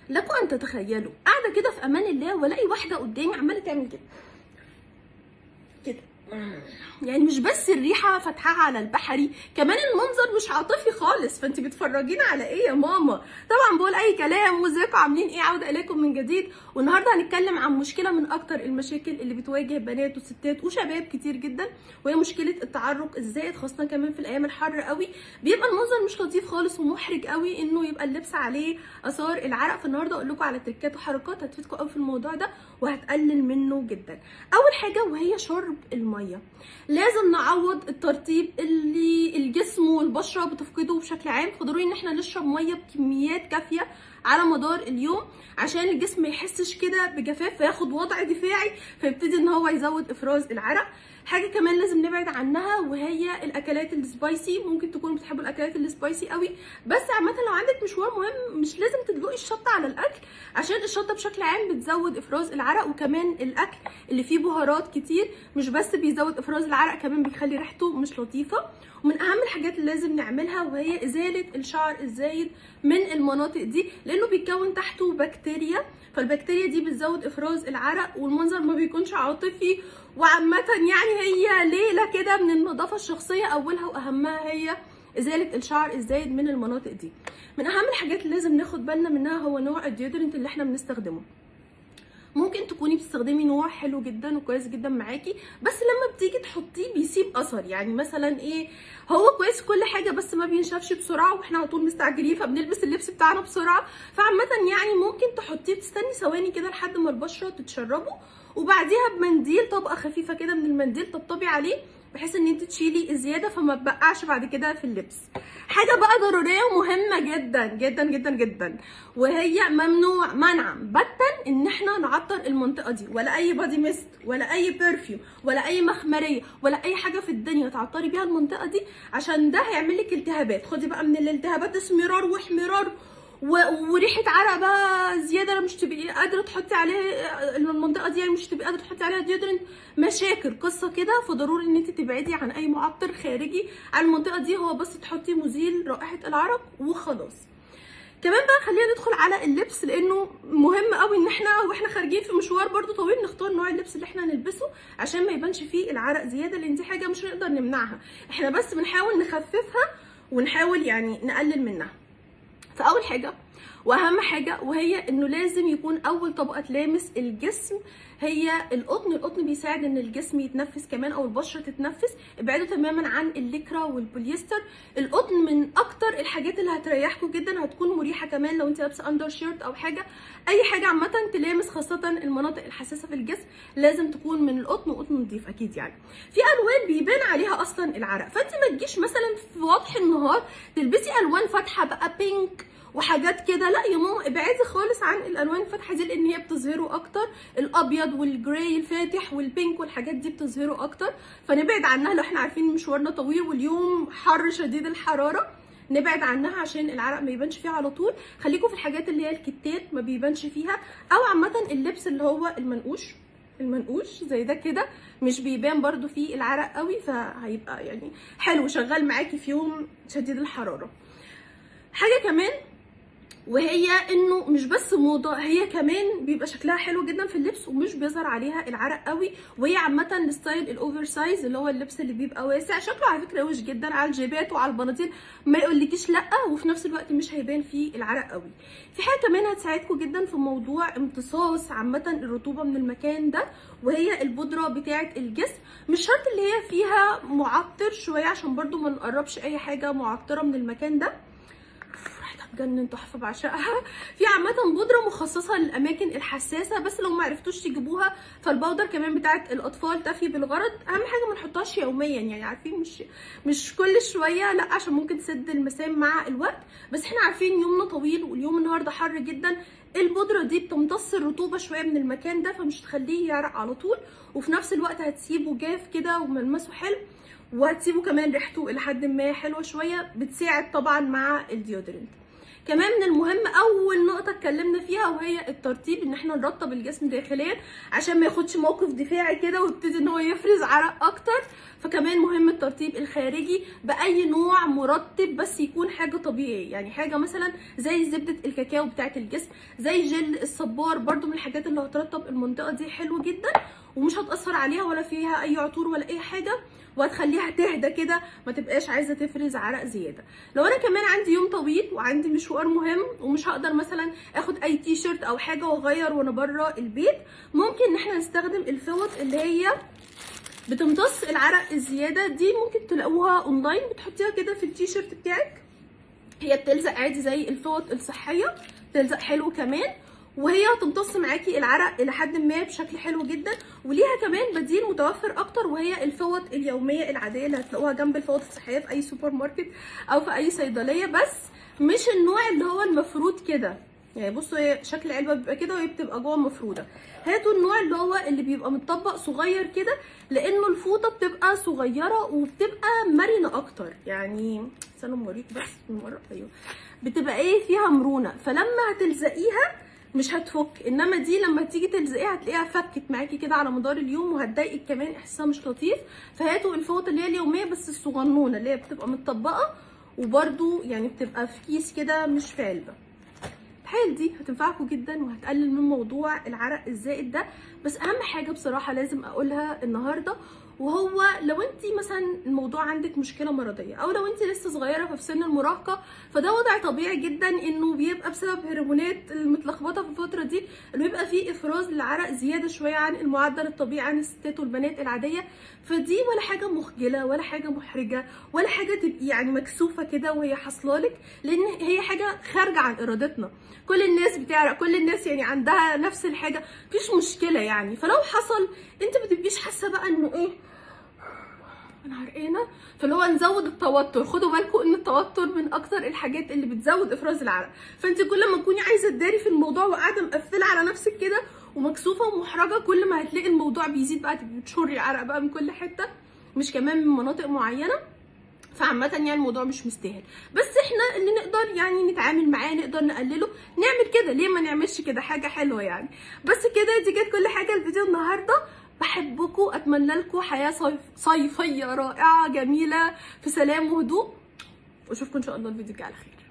لكم ان تتخيلوا قاعده كده في امان الله والاقي واحده قدامي عماله تعمل كده كده يعني مش بس الريحه فاتحاها على البحري كمان المنظر مش عاطفي خالص فانت بتفرجينا على ايه يا ماما طبعا بقول اي كلام وازيكم عاملين ايه عوده اليكم من جديد والنهارده هنتكلم عن مشكله من اكتر المشاكل اللي بتواجه بنات وستات وشباب كتير جدا وهي مشكله التعرق الزائد خاصه كمان في الايام الحر قوي بيبقى المنظر مش لطيف خالص ومحرج قوي انه يبقى اللبس عليه اثار العرق فالنهارده اقول لكم على تركات وحركات هتفيدكم قوي في الموضوع ده وهتقلل منه جدا اول حاجه وهي شرب الميه لازم نعوض الترطيب اللي الجسم والبشره بتفقده بشكل عام فضروري ان احنا نشرب ميه بكميات كافيه على مدار اليوم عشان الجسم ما يحسش كده بجفاف فياخد وضع دفاعي فيبتدي ان هو يزود افراز العرق حاجه كمان لازم نبعد عنها وهي الاكلات السبايسي ممكن تكونوا بتحبوا الاكلات السبايسي قوي بس عامه لو عندك مشوار مهم مش لازم تدلقي الشطه على الاكل عشان الشطه بشكل عام بتزود افراز العرق وكمان الاكل اللي فيه بهارات كتير مش بس بيزود افراز العرق كمان بيخلي ريحته مش لطيفه ومن اهم الحاجات اللي لازم نعملها وهي ازاله الشعر الزايد من المناطق دي لانه بيتكون تحته بكتيريا فالبكتيريا دي بتزود افراز العرق والمنظر ما بيكونش عاطفي وعامه يعني هي ليله كده من النظافه الشخصيه اولها واهمها هي ازاله الشعر الزايد من المناطق دي من اهم الحاجات اللي لازم ناخد بالنا منها هو نوع الديودرنت اللي احنا بنستخدمه ممكن تكوني بتستخدمي نوع حلو جدا وكويس جدا معاكي بس لما بتيجي تحطيه بيسيب اثر يعني مثلا ايه هو كويس كل حاجه بس ما بينشفش بسرعه واحنا على طول مستعجلين فبنلبس اللبس بتاعنا بسرعه فعامه يعني ممكن تحطيه تستني ثواني كده لحد ما البشره تتشربه وبعديها بمنديل طبقه خفيفه كده من المنديل طبطبي عليه بحيث ان انت تشيلي الزياده فما تبقعش بعد كده في اللبس حاجه بقى ضروريه ومهمه جدا جدا جدا جدا وهي ممنوع منعا باتا ان احنا نعطر المنطقه دي ولا اي بادي ميست ولا اي برفيوم ولا اي مخمريه ولا اي حاجه في الدنيا تعطري بيها المنطقه دي عشان ده هيعمل لك التهابات خدي بقى من الالتهابات اسمرار واحمرار وريحه عرق بقى زياده مش تبقي قادره تحطي عليه المنطقه دي يعني مش تبقي قادره تحطي عليها ديودرنت مشاكل قصه كده فضروري ان انت تبعدي عن اي معطر خارجي على المنطقه دي هو بس تحطي مزيل رائحه العرق وخلاص كمان بقى خلينا ندخل على اللبس لانه مهم قوي ان احنا واحنا خارجين في مشوار برده طويل نختار نوع اللبس اللي احنا نلبسه عشان ما يبانش فيه العرق زياده لان دي حاجه مش هنقدر نمنعها احنا بس بنحاول نخففها ونحاول يعني نقلل منها فاول حاجه واهم حاجه وهي انه لازم يكون اول طبقه تلامس الجسم هي القطن القطن بيساعد ان الجسم يتنفس كمان او البشره تتنفس ابعدوا تماما عن الليكرا والبوليستر القطن من اكتر الحاجات اللي هتريحكم جدا هتكون مريحه كمان لو انت لابسه اندر شيرت او حاجه اي حاجه عامه تلامس خاصه المناطق الحساسه في الجسم لازم تكون من القطن وقطن نضيف اكيد يعني في الوان بيبان عليها اصلا العرق فانت ما تجيش مثلا في وضح النهار تلبسي الوان فاتحه بقى بينك وحاجات كده لا يا ماما ابعدي خالص عن الالوان الفاتحه دي لان هي بتظهره اكتر الابيض والجراي الفاتح والبينك والحاجات دي بتظهره اكتر فنبعد عنها لو احنا عارفين مشوارنا طويل واليوم حر شديد الحراره نبعد عنها عشان العرق ما يبانش فيها على طول خليكم في الحاجات اللي هي الكتات ما بيبانش فيها او عامه اللبس اللي هو المنقوش المنقوش زي ده كده مش بيبان برده فيه العرق قوي فهيبقى يعني حلو شغال معاكي في يوم شديد الحراره حاجه كمان وهي انه مش بس موضه هي كمان بيبقى شكلها حلو جدا في اللبس ومش بيظهر عليها العرق قوي وهي عامه الستايل الاوفر سايز اللي هو اللبس اللي بيبقى واسع شكله على فكره وش جدا على الجيبات وعلى البناطيل ما يقولكيش لا وفي نفس الوقت مش هيبان فيه العرق قوي في حاجه كمان هتساعدكم جدا في موضوع امتصاص عامه الرطوبه من المكان ده وهي البودره بتاعه الجسم مش شرط اللي هي فيها معطر شويه عشان برده ما نقربش اي حاجه معطره من المكان ده بتجنن تحفه بعشقها في عامه بودره مخصصه للاماكن الحساسه بس لو ما عرفتوش تجيبوها فالبودر كمان بتاعت الاطفال تفي بالغرض اهم حاجه ما نحطهاش يوميا يعني عارفين مش مش كل شويه لا عشان ممكن تسد المسام مع الوقت بس احنا عارفين يومنا طويل واليوم النهارده حر جدا البودره دي بتمتص الرطوبه شويه من المكان ده فمش تخليه يعرق على طول وفي نفس الوقت هتسيبه جاف كده وملمسه حلو وهتسيبه كمان ريحته الى حد ما حلوه شويه بتساعد طبعا مع الديودرنت كمان من المهم اول نقطه اتكلمنا فيها وهي الترطيب ان احنا نرطب الجسم داخليا عشان ما ياخدش موقف دفاعي كده ويبتدي ان هو يفرز عرق اكتر فكمان مهم الترطيب الخارجي باي نوع مرطب بس يكون حاجه طبيعي يعني حاجه مثلا زي زبده الكاكاو بتاعه الجسم زي جل الصبار برده من الحاجات اللي هترطب المنطقه دي حلو جدا ومش هتاثر عليها ولا فيها اي عطور ولا اي حاجه وهتخليها تهدى كده ما تبقاش عايزه تفرز عرق زياده لو انا كمان عندي يوم طويل وعندي مشوار مهم ومش هقدر مثلا اخد اي تي شيرت او حاجه واغير وانا بره البيت ممكن ان احنا نستخدم الفوط اللي هي بتمتص العرق الزياده دي ممكن تلاقوها اونلاين بتحطيها كده في التي شيرت بتاعك هي بتلزق عادي زي الفوط الصحيه بتلزق حلو كمان وهي هتمتص معاكي العرق الى حد ما بشكل حلو جدا وليها كمان بديل متوفر اكتر وهي الفوط اليوميه العاديه اللي هتلاقوها جنب الفوط الصحيه في اي سوبر ماركت او في اي صيدليه بس مش النوع اللي هو المفروض كده يعني بصوا هي شكل علبه بيبقى كده وهي بتبقى جوه مفروده هاتوا النوع اللي هو اللي بيبقى متطبق صغير كده لانه الفوطه بتبقى صغيره وبتبقى مرنه اكتر يعني استنوا اوريك بس من مره ايوه بتبقى ايه فيها مرونه فلما هتلزقيها مش هتفك انما دي لما تيجي تلزقيها هتلاقيها فكت معاكي كده على مدار اليوم وهتضايقك كمان احساسها مش لطيف فهاتوا الفوطه اللي هي اليوميه بس الصغنونه اللي هي بتبقى متطبقه وبرده يعني بتبقى في كيس كده مش في علبه الحيل دي هتنفعكم جدا وهتقلل من موضوع العرق الزائد ده بس اهم حاجه بصراحه لازم اقولها النهارده وهو لو انت مثلا الموضوع عندك مشكله مرضيه او لو انت لسه صغيره ففي سن المراهقه فده وضع طبيعي جدا انه بيبقى بسبب هرمونات المتلخبطه في الفتره دي انه بيبقى فيه افراز للعرق زياده شويه عن المعدل الطبيعي عن الستات والبنات العاديه فدي ولا حاجه مخجله ولا حاجه محرجه ولا حاجه تبقي يعني مكسوفه كده وهي حاصلالك لان هي حاجه خارجه عن ارادتنا كل الناس بتعرق كل الناس يعني عندها نفس الحاجه مفيش مشكله يعني فلو حصل انت ما تبقيش حاسه بقى انه ايه انا عرقانه فاللي هو نزود التوتر خدوا بالكم ان التوتر من اكتر الحاجات اللي بتزود افراز العرق فانت كل ما تكوني عايزه تداري في الموضوع وقاعده مقفله على نفسك كده ومكسوفه ومحرجه كل ما هتلاقي الموضوع بيزيد بقى تبقي بتشري عرق بقى من كل حته مش كمان من مناطق معينه فعامة يعني الموضوع مش مستاهل بس احنا اللي نقدر يعني نتعامل معاه نقدر نقلله نعمل كده ليه ما نعملش كده حاجة حلوة يعني بس كده دي كانت كل حاجة الفيديو النهاردة بحبكم اتمنى لكم حياة صيف صيفية رائعة جميلة في سلام وهدوء واشوفكم ان شاء الله الفيديو الجاي على خير